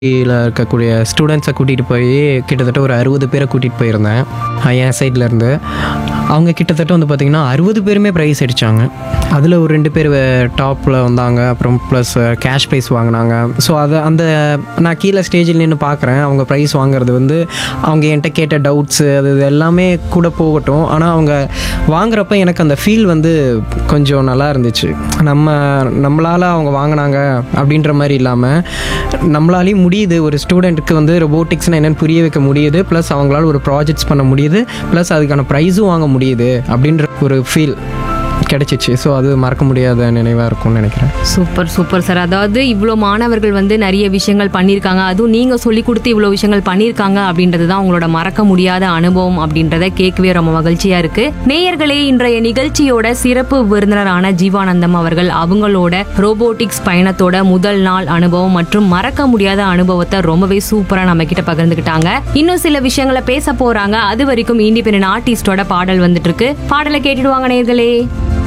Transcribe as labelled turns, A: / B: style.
A: ல இருக்கக்கூடிய ஸ்டூடெண்ட்ஸை கூட்டிகிட்டு போய் கிட்டத்தட்ட ஒரு அறுபது பேரை கூட்டிகிட்டு போயிருந்தேன் அஹ் என் சைட்லேருந்து அவங்க கிட்டத்தட்ட வந்து பார்த்திங்கன்னா அறுபது பேருமே ப்ரைஸ் அடித்தாங்க அதில் ஒரு ரெண்டு பேர் டாப்பில் வந்தாங்க அப்புறம் ப்ளஸ் கேஷ் ப்ரைஸ் வாங்கினாங்க ஸோ அதை அந்த நான் கீழே ஸ்டேஜில் நின்று பார்க்குறேன் அவங்க ப்ரைஸ் வாங்குறது வந்து அவங்க என்கிட்ட கேட்ட டவுட்ஸு அது இது எல்லாமே கூட போகட்டும் ஆனால் அவங்க வாங்குறப்ப எனக்கு அந்த ஃபீல் வந்து கொஞ்சம் நல்லா இருந்துச்சு நம்ம நம்மளால் அவங்க வாங்கினாங்க அப்படின்ற மாதிரி இல்லாமல் நம்மளாலையும் முடியுது ஒரு ஸ்டூடெண்ட்டுக்கு வந்து ரொபோட்டிக்ஸ்னால் என்னென்னு புரிய வைக்க முடியுது ப்ளஸ் அவங்களால ஒரு ப்ராஜெக்ட்ஸ் பண்ண முடியுது ப்ளஸ் அதுக்கான ப்ரைஸும் வாங்க முடியுது அப்படின்ற ஒரு ஃபீல் கிடைச்சிச்சு ஸோ அது மறக்க முடியாத நினைவாக இருக்கும்னு நினைக்கிறேன்
B: சூப்பர் சூப்பர் சார் அதாவது இவ்வளோ மாணவர்கள் வந்து நிறைய விஷயங்கள் பண்ணியிருக்காங்க அதுவும் நீங்கள் சொல்லி கொடுத்து இவ்வளோ விஷயங்கள் பண்ணியிருக்காங்க அப்படின்றது தான் உங்களோட மறக்க முடியாத அனுபவம் அப்படின்றத கேட்கவே ரொம்ப மகிழ்ச்சியாக இருக்கு நேயர்களே இன்றைய நிகழ்ச்சியோட சிறப்பு விருந்தினரான ஜீவானந்தம் அவர்கள் அவங்களோட ரோபோட்டிக்ஸ் பயணத்தோட முதல் நாள் அனுபவம் மற்றும் மறக்க முடியாத அனுபவத்தை ரொம்பவே சூப்பராக நம்ம கிட்ட பகிர்ந்துக்கிட்டாங்க இன்னும் சில விஷயங்களை பேச போறாங்க அது வரைக்கும் இண்டிபெண்டன்ட் ஆர்டிஸ்டோட பாடல் வந்துட்டு இருக்கு பாடலை கேட்டுடுவாங்க நேயர்களே